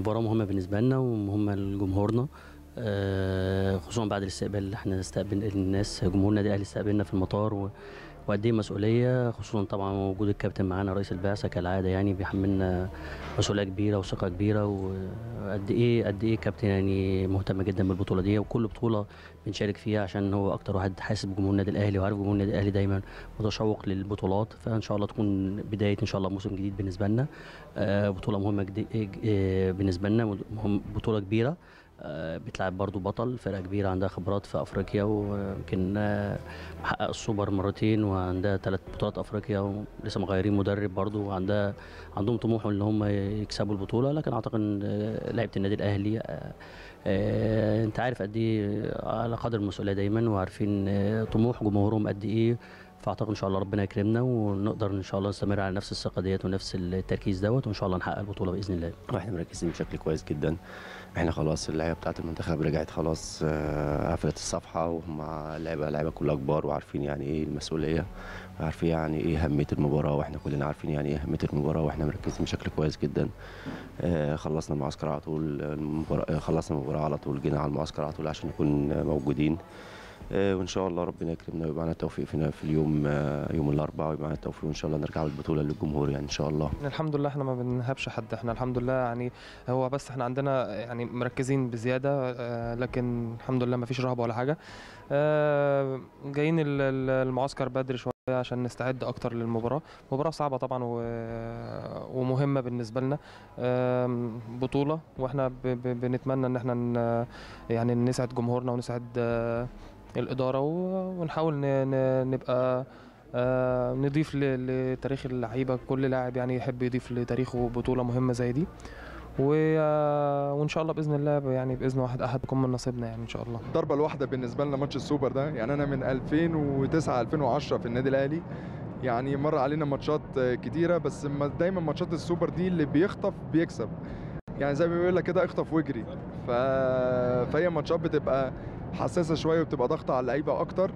مباراة مهمة بالنسبة لنا ومهمة لجمهورنا آه، خصوصا بعد الاستقبال اللي احنا استقبل الناس جمهورنا الأهلي استقبلنا في المطار و- وقد ايه مسؤولية خصوصا طبعا وجود الكابتن معانا رئيس البعثة كالعادة يعني بيحملنا مسؤولية كبيرة وثقة كبيرة وقد ايه قد ايه كابتن يعني مهتم جدا بالبطولة دي وكل بطولة بنشارك فيها عشان هو أكتر واحد حاسس بجمهور النادي الأهلي وعارف جمهور النادي الأهلي دايما متشوق للبطولات فإن شاء الله تكون بداية إن شاء الله موسم جديد بالنسبة لنا آه، بطولة مهمة جدي- آه، بالنسبة لنا مهم- بطولة كبيرة آه، بتلعب برضو بطل فرقة كبيرة عندها خبرات في أفريقيا ويمكن آه، محقق السوبر مرتين وعندها ثلاث بطولات أفريقيا ولسه مغيرين مدرب برضو وعندها عندهم طموح إن هم يكسبوا البطولة لكن أعتقد إن آه، لعيبة النادي الأهلي آه، آه، أنت عارف قد إيه على قدر المسؤولية دايما وعارفين آه، طموح جمهورهم قد إيه فاعتقد ان شاء الله ربنا يكرمنا ونقدر ان شاء الله نستمر على نفس الثقه ديت ونفس التركيز دوت وان شاء الله نحقق البطوله باذن الله واحنا مركزين بشكل كويس جدا احنا خلاص اللعيبه بتاعت المنتخب رجعت خلاص آه، قفلت الصفحه وهم لعيبه لعيبه كلها كبار وعارفين يعني ايه المسؤوليه وعارفين يعني ايه اهميه المباراه واحنا كلنا عارفين يعني ايه اهميه المباراه واحنا مركزين بشكل كويس جدا آه، خلصنا المعسكر على طول المباراة آه، خلصنا المباراه على طول جينا على المعسكر على طول عشان نكون آه، موجودين آه، وان شاء الله ربنا يكرمنا ويبقى معانا التوفيق فينا في اليوم آه، يوم الاربعاء ويبقى معانا التوفيق وان شاء الله نرجع بالبطوله للجمهور يعني ان شاء الله الحمد لله احنا ما بنهابش حد احنا الحمد لله يعني هو بس احنا عندنا يعني مركزين بزياده آه، لكن الحمد لله ما فيش رهبه ولا حاجه آه، جايين ال- ال- المعسكر بدري شويه عشان نستعد اكتر للمباراه مباراه صعبه طبعا و- ومهمه بالنسبه لنا آم، بطوله واحنا ب- ب- بنتمنى ان احنا ن- يعني نسعد جمهورنا ونسعد آه، الاداره و- ونحاول ن- ن- نبقى آه، نضيف ل- لتاريخ اللعيبه كل لاعب يعني يحب يضيف لتاريخه بطوله مهمه زي دي و... آه، وان شاء الله باذن الله يعني باذن واحد احد يكون من نصيبنا يعني ان شاء الله الضربه الواحده بالنسبه لنا ماتش السوبر ده يعني انا من 2009 2010 في النادي الاهلي يعني مر علينا ماتشات آه، كتيره بس ما- دايما ماتشات السوبر دي اللي بيخطف بيكسب يعني زي ما بيقول لك كده اخطف واجري ف... فهي ماتشات بتبقى حساسه شويه وبتبقى ضغطه على اللعيبه اكتر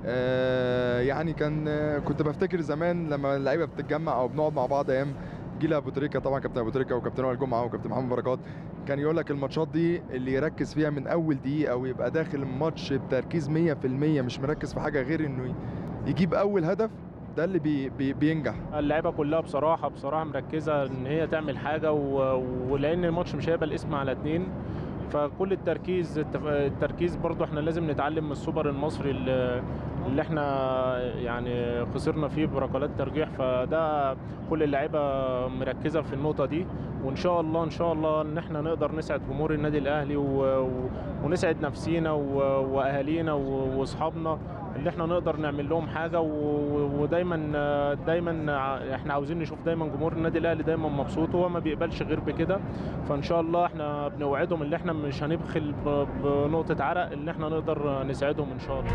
آه، يعني كان آه، كنت بفتكر زمان لما اللعيبه بتتجمع او بنقعد مع بعض ايام جيل ابو تريكه طبعا كابتن ابو تريكه وكابتن وائل جمعه وكابتن محمد بركات كان يقول لك الماتشات دي اللي يركز فيها من اول دقيقه ويبقى داخل الماتش بتركيز 100% مش مركز في حاجه غير انه يجيب اول هدف ده اللي بي بي بينجح اللعيبه كلها بصراحه بصراحه مركزه ان هي تعمل حاجه و... ولان الماتش مش هيبقى الاسم على اتنين فكل التركيز التف... التركيز برضو احنا لازم نتعلم من السوبر المصري اللي, اللي احنا يعني خسرنا فيه بركلات ترجيح فده كل اللعيبه مركزه في النقطه دي وان شاء الله ان شاء الله ان احنا نقدر نسعد جمهور النادي الاهلي و... و... ونسعد نفسينا و... واهالينا و... واصحابنا اللي احنا نقدر نعمل لهم حاجه و... ودايما دايما ع- احنا عاوزين نشوف دايما جمهور النادي الاهلي دايما مبسوط وهو ما بيقبلش غير بكده فان شاء الله احنا بنوعدهم ان احنا مش هنبخل ب... بنقطه عرق اللي احنا نقدر نساعدهم ان شاء الله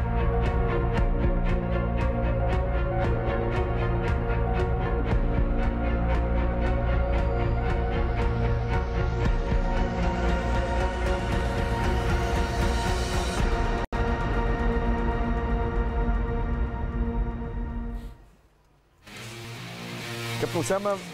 كابتن اسامه